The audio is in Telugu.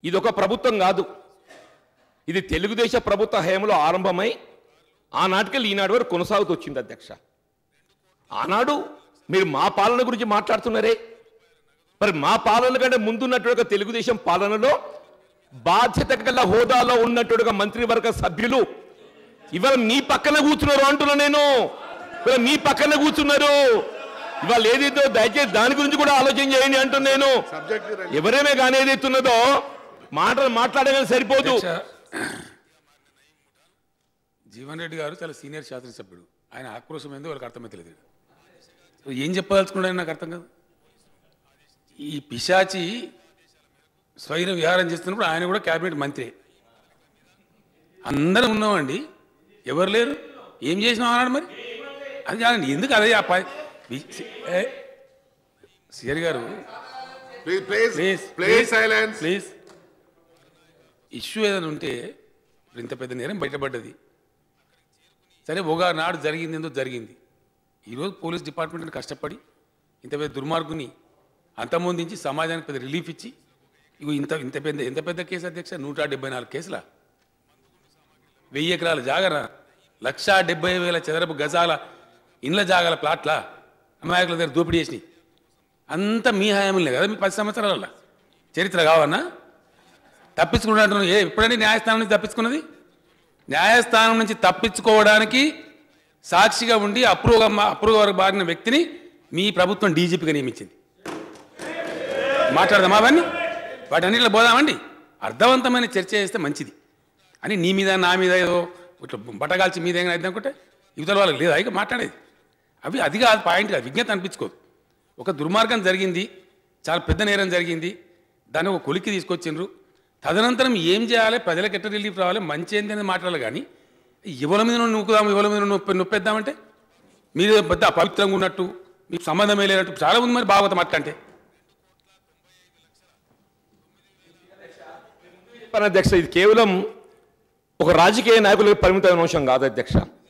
ఇది ఒక ప్రభుత్వం కాదు ఇది తెలుగుదేశం ప్రభుత్వ హయాంలో ఆరంభమై ఆనాటికి ఈనాడు వరకు కొనసాగుతూ వచ్చింది అధ్యక్ష ఆనాడు మీరు మా పాలన గురించి మాట్లాడుతున్నారే మరి మా పాలన కంటే ముందున్నట్టుగా తెలుగుదేశం పాలనలో బాధ్యత గల హోదాలో ఉన్నట్టుగా మంత్రివర్గ సభ్యులు ఇవాళ మీ పక్కన కూర్చున్నారు అంటున్నా నేను ఇవాళ మీ పక్కన కూర్చున్నారు ఇవాళ ఏదైతే దయచేసి దాని గురించి కూడా ఆలోచన చేయండి అంటున్నా నేను సబ్జెక్ట్ ఎవరేమే కానీ ఏదైతే ఉన్నదో మాటలు మాట్లాడగానే సరిపోదు అధ్యక్ష, జీవన్ రెడ్డి గారు చాలా సీనియర్ శాసనసభ్యుడు ఆయన ఆక్రోశం ఏందో వాళ్ళకి అర్థమైతలేదు సో ఏం చెప్పదలుచుకున్నాడు నాకు అర్థం కాదు ఈ పిశాచి స్వైర విహారం చేస్తున్నప్పుడు ఆయన కూడా క్యాబినెట్ మంత్రి అందరం ఉన్నామండి ఎవరు లేరు ఏం చేసినాం అన్నాడు మరి అది కాదండి ఎందుకు అదే ఆ పై- వి- ఏ, సిఆర్ గారు please please please please silence please issue ఏదైనా ఉంటే ఇప్పుడు ఇంత పెద్ద నేరం బయటపడ్డది సరే ఒక నాడు జరిగింది ఏందో జరిగింది ఈరోజు పోలీస్ డిపార్ట్మెంట్ కష్టపడి ఇంత పెద్ద దుర్మార్గుని అంతమొందించి సమాజానికి పెద్ద రిలీఫ్ ఇచ్చి ఇగో ఇంత ఇంత పెద్ద ఎంత పెద్ద కేసు అధ్యక్ష నూట డెబ్బై నాలుగు కేసుల వెయ్యి ఎకరాల జాగర లక్షా డెబ్బై వేల చదరపు గజాల ఇండ్ల జాగాల ప్లాట్ల అమాయకుల దగ్గర దోపిడీ చేసినాయి అంతా మీ హయాంలే కదా మీ పది సంవత్సరాల చరిత్ర కావన్నా తప్పించుకున్నట్టు ఏ ఎప్పుడంటే న్యాయస్థానం నుంచి తప్పించుకున్నది న్యాయస్థానం నుంచి తప్పించుకోవడానికి సాక్షిగా ఉండి అప్రూవ్ అప్రూవ్ బారిన వ్యక్తిని మీ ప్రభుత్వం డీజీపీగా నియమించింది మాట్లాడదామా అవన్నీ వాటన్నిటిలో పోదామండి అర్థవంతమైన చర్చ చేస్తే మంచిది అని నీ మీద నా మీద ఏదో ఇట్లా బట్టగాల్చి మీద ఏమైనా అయితే అనుకుంటే యువతల వాళ్ళకి లేదా ఇక మాట్లాడేది అవి అది కాదు పాయింట్ కాదు విజ్ఞత అనిపించుకోదు ఒక దుర్మార్గం జరిగింది చాలా పెద్ద నేరం జరిగింది దాన్ని ఒక కొలిక్కి తీసుకొచ్చిండ్రు తదనంతరం ఏం చేయాలి ప్రజలకు ఎట్ట రిలీఫ్ రావాలి మంచి ఏంది అనేది మాట్లాడాలి కానీ ఎవరి మీద నొక్కుదాం ఎవరి మీద నొప్పి నొప్పేద్దామంటే మీరు పెద్ద అపవిత్రంగా ఉన్నట్టు మీకు సంబంధమే లేనట్టు చాలా ఉంది మరి భాగవతం అట్లంటే చెప్పాను అధ్యక్ష ఇది కేవలం ఒక రాజకీయ నాయకులకు పరిమితమైన అంశం కాదు అధ్యక్ష